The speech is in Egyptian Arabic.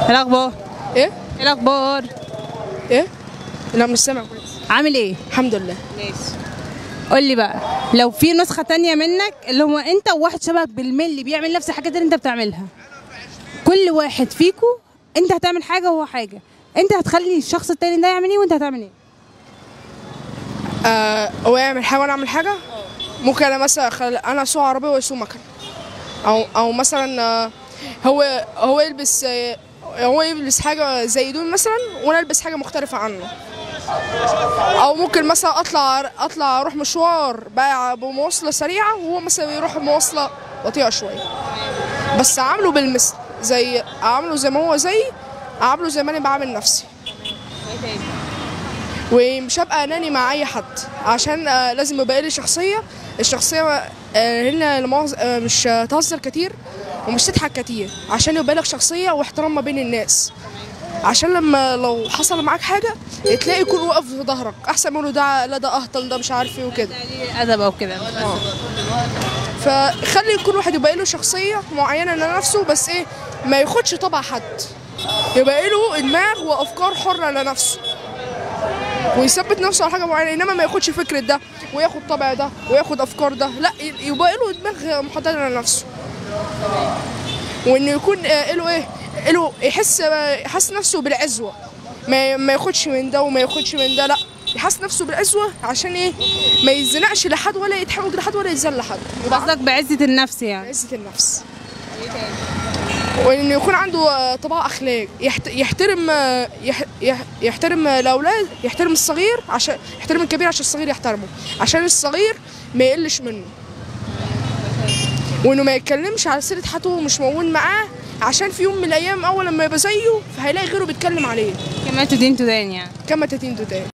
ايه الاخبار ايه ايه الاخبار ايه لا مش سامع كويس عامل ايه الحمد لله ماشي قول لي بقى لو في نسخه تانية منك اللي هو انت وواحد شبهك بالملي بيعمل نفس الحاجات اللي انت بتعملها كل واحد فيكو انت هتعمل حاجه وهو حاجه انت هتخلي الشخص التاني ده يعمل ايه وانت هتعمل ايه آه هو يعمل حاجه وانا اعمل حاجه ممكن انا مثلا خل... انا اسوق عربيه ويسوق مكنه او او مثلا آه، هو هو يلبس آه، هو يلبس حاجه زي دول مثلا وانا البس حاجه مختلفه عنه او ممكن مثلا اطلع اطلع اروح مشوار بقى بمواصله سريعه وهو مثلا يروح مواصله بطيئه شويه بس عامله بالمثل زي عامله زي ما هو زي عامله زي ما انا بعمل نفسي ومش هبقى اناني مع اي حد عشان آه، لازم يبقى لي شخصيه الشخصيه آه، هنا لمؤاخذة- آه، مش تهزر كتير ومش تضحك كتير عشان يبقى لك شخصيه واحترام ما بين الناس عشان لما لو حصل معاك حاجه تلاقي يكون واقف في ظهرك احسن ما يقولوا ده لا ده اهطل ده مش عارف ايه وكده ادب او كده فخلي كل واحد يبقى له شخصيه معينه لنفسه بس ايه ما ياخدش طبع حد يبقى له دماغ وافكار حره لنفسه ويثبت نفسه على حاجه معينه انما ما ياخدش فكره ده وياخد طبع ده وياخد افكار ده لا يبقى له دماغ محدده لنفسه وانه يكون آه، له ايه له يحس يحس نفسه بالعزوه ما ما ياخدش من ده وما ياخدش من ده لا يحس نفسه بالعزوه عشان ايه ما يزنقش لحد ولا يتحوج لحد ولا يذل لحد يبقى قصدك بعزه النفس يعني عزة النفس وانه يكون عنده آه، طباع اخلاق يحت- يحترم آه، يح- يح- يحترم آه، الاولاد يحترم الصغير عشان يحترم الكبير عشان الصغير يحترمه عشان الصغير ما يقلش منه وانه ما يتكلمش على سيره حد هو مش موجود معاه عشان في يوم من الايام اول لما يبقى زيه فهيلاقي غيره بيتكلم عليه كما تدين تدان يعني كما تتين تاني